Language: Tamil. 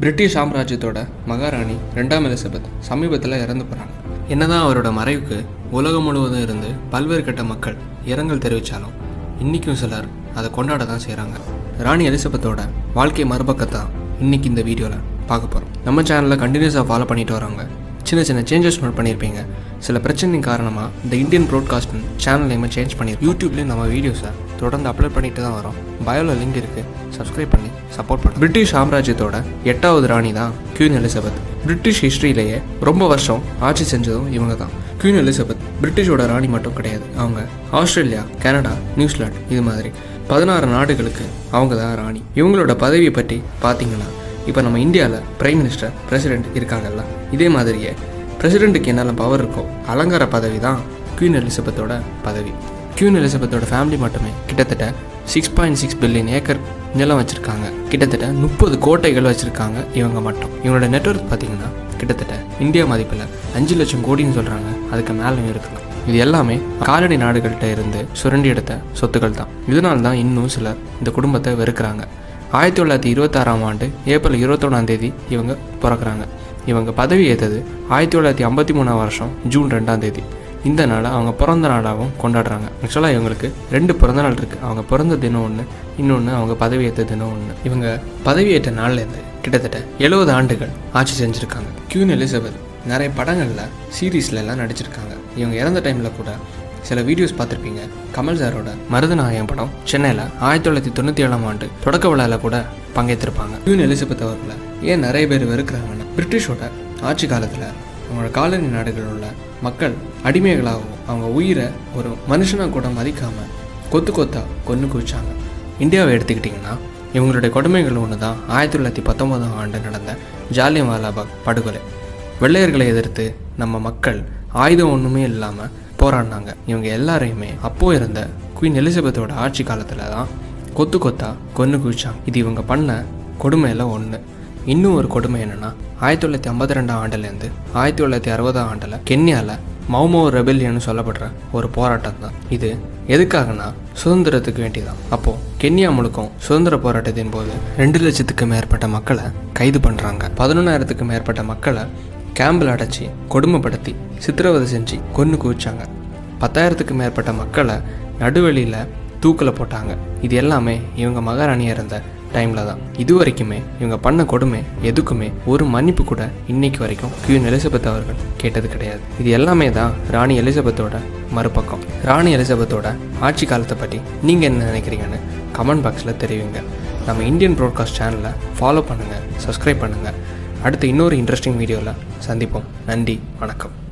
பிரிட்டிஷ் சாம்ராஜ்யத்தோட மகாராணி ரெண்டாம் எலிசபெத் சமீபத்தில் இறந்து போகிறாங்க என்னதான் அவரோட மறைவுக்கு உலகம் முழுவதும் இருந்து பல்வேறு கட்ட மக்கள் இரங்கல் தெரிவித்தாலும் இன்றைக்கும் சிலர் அதை கொண்டாட தான் செய்கிறாங்க ராணி எலிசபெத்தோட வாழ்க்கை மறுபக்கத்தை தான் இன்னைக்கு இந்த வீடியோவில் பார்க்க போகிறோம் நம்ம சேனலில் கண்டினியூஸாக ஃபாலோ பண்ணிட்டு வரவங்க சின்ன சின்ன சேஞ்சஸ் நோட் பண்ணியிருப்பீங்க சில பிரச்சனையின் காரணமாக இந்த இந்தியன் ப்ராட்காஸ்ட் சேனல் நேமை சேஞ்ச் பண்ணி யூடியூப்லேயும் நம்ம வீடியோஸை தொடர்ந்து அப்லோட் பண்ணிட்டு தான் வரோம் பயோவில் லிங்க் இருக்குது சப்ஸ்கிரைப் பண்ணி சப்போர்ட் பண்ணுங்க பிரிட்டிஷ் சாம்ராஜ்யத்தோட எட்டாவது ராணி தான் குவீன் எலிசபெத் பிரிட்டிஷ் ஹிஸ்ட்ரியிலேயே ரொம்ப வருஷம் ஆட்சி செஞ்சதும் இவங்க தான் குவீன் எலிசபெத் பிரிட்டிஷோட ராணி மட்டும் கிடையாது அவங்க ஆஸ்திரேலியா கனடா நியூசிலாந்து இது மாதிரி பதினாறு நாடுகளுக்கு அவங்க தான் ராணி இவங்களோட பதவியை பற்றி பார்த்தீங்கன்னா இப்போ நம்ம இந்தியாவில் பிரைம் மினிஸ்டர் பிரசிடென்ட் இருக்காங்கல்ல இதே மாதிரியே பிரசிடெண்ட்டுக்கு என்னெல்லாம் பவர் இருக்கோ அலங்கார பதவி தான் குவீன் எலிசபெத்தோட பதவி குவீன் எலிசபெத்தோட ஃபேமிலி மட்டுமே கிட்டத்தட்ட six point six billion acre நிலம் வச்சுருக்காங்க கிட்டத்தட்ட முப்பது கோட்டைகள் வச்சுருக்காங்க இவங்க மட்டும் இவங்களோட நெட்ஒர்க் பார்த்தீங்கன்னா கிட்டத்தட்ட இந்தியா மதிப்பில் அஞ்சு லட்சம் கோடின்னு சொல்கிறாங்க அதுக்கு மேலே இருக்குங்க இது எல்லாமே காலனி நாடுகள்கிட்ட இருந்து சுரண்டி எடுத்த சொத்துக்கள் தான் இதனால தான் இன்னும் சிலர் இந்த குடும்பத்தை வெறுக்கிறாங்க ஆயிரத்தி தொள்ளாயிரத்தி இருபத்தாறாம் ஆண்டு ஏப்ரல் இருபத்தொன்னாம் தேதி இவங்க பிறக்கிறாங்க இவங்க பதவி ஏற்றது ஆயிரத்தி தொள்ளாயிரத்தி ஐம்பத்தி மூணாம் வருஷம் ஜூன் ரெண்டாம் தேதி இந்த நாளை அவங்க பிறந்த நாளாகவும் கொண்டாடுறாங்க ஆக்சுவலாக இவங்களுக்கு ரெண்டு பிறந்த நாள் இருக்குது அவங்க பிறந்த தினம் ஒன்று இன்னொன்று அவங்க பதவி ஏற்ற தினம் ஒன்று இவங்க பதவி ஏற்ற நாள்லேருந்து கிட்டத்தட்ட எழுபது ஆண்டுகள் ஆட்சி செஞ்சுருக்காங்க கியூன் எலிசபெத் நிறைய படங்களில் சீரீஸ்ல எல்லாம் நடிச்சிருக்காங்க இவங்க இறந்த டைமில் கூட சில வீடியோஸ் பார்த்துருப்பீங்க கமல் சாரோட மருதநாயகம் படம் சென்னையில் ஆயிரத்தி தொள்ளாயிரத்தி தொண்ணூற்றி ஏழாம் ஆண்டு தொடக்க விழாவில் கூட பங்கேற்றிருப்பாங்க குவீன் எலிசபெத் அவர்களை ஏன் நிறைய பேர் வெறுக்கிறாங்கன்னா பிரிட்டிஷோட ஆட்சி காலத்தில் அவங்களோட காலனி நாடுகளில் உள்ள மக்கள் அடிமைகளாகவும் அவங்க உயிரை ஒரு மனுஷனாக கூட மதிக்காமல் கொத்து கொத்தா கொன்று குவிச்சாங்க இந்தியாவை எடுத்துக்கிட்டிங்கன்னா இவங்களுடைய கொடுமைகள் ஒன்று தான் ஆயிரத்தி தொள்ளாயிரத்தி பத்தொன்பதாம் ஆண்டு நடந்த ஜாலியன் வாலாபாக் படுகொலை வெள்ளையர்களை எதிர்த்து நம்ம மக்கள் ஆயுதம் ஒன்றுமே இல்லாமல் போராடினாங்க இவங்க எல்லாரையுமே அப்போ இருந்த குவீன் எலிசபெத்தோட ஆட்சி காலத்தில் தான் கொத்து கொத்தா கொன்று குவிச்சாங்க இது இவங்க பண்ண கொடுமையில் ஒன்று இன்னும் ஒரு கொடுமை என்னென்னா ஆயிரத்தி தொள்ளாயிரத்தி ஐம்பத்தி ரெண்டாம் ஆண்டுலேருந்து ஆயிரத்தி தொள்ளாயிரத்தி அறுபதாம் ஆண்டில் கென்யாவில் மௌமோ ரெபெல்லியன்னு சொல்லப்படுற ஒரு போராட்டம் தான் இது எதுக்காகனா சுதந்திரத்துக்கு வேண்டிதான் அப்போது கென்யா முழுக்கும் சுதந்திர போராட்டத்தின் போது ரெண்டு லட்சத்துக்கு மேற்பட்ட மக்களை கைது பண்ணுறாங்க பதினொன்றாயிரத்துக்கு மேற்பட்ட மக்களை கேம்பில் அடைச்சி கொடுமைப்படுத்தி சித்திரவதை செஞ்சு கொன்று குவிச்சாங்க பத்தாயிரத்துக்கு மேற்பட்ட மக்களை நடுவெளியில் தூக்கில் போட்டாங்க இது எல்லாமே இவங்க மகாராணியாக இருந்த டைமில் தான் இது வரைக்குமே இவங்க பண்ண கொடுமை எதுக்குமே ஒரு மன்னிப்பு கூட இன்னைக்கு வரைக்கும் குவீன் எலிசபெத் அவர்கள் கேட்டது கிடையாது இது எல்லாமே தான் ராணி எலிசபெத்தோட மறுபக்கம் ராணி எலிசபெத்தோட ஆட்சி காலத்தை பற்றி நீங்கள் என்ன நினைக்கிறீங்கன்னு கமெண்ட் பாக்ஸில் தெரிவிங்க நம்ம இந்தியன் ப்ராட்காஸ்ட் சேனலை ஃபாலோ பண்ணுங்கள் சப்ஸ்கிரைப் பண்ணுங்கள் அடுத்து இன்னொரு இன்ட்ரெஸ்டிங் வீடியோவில் சந்திப்போம் நன்றி வணக்கம்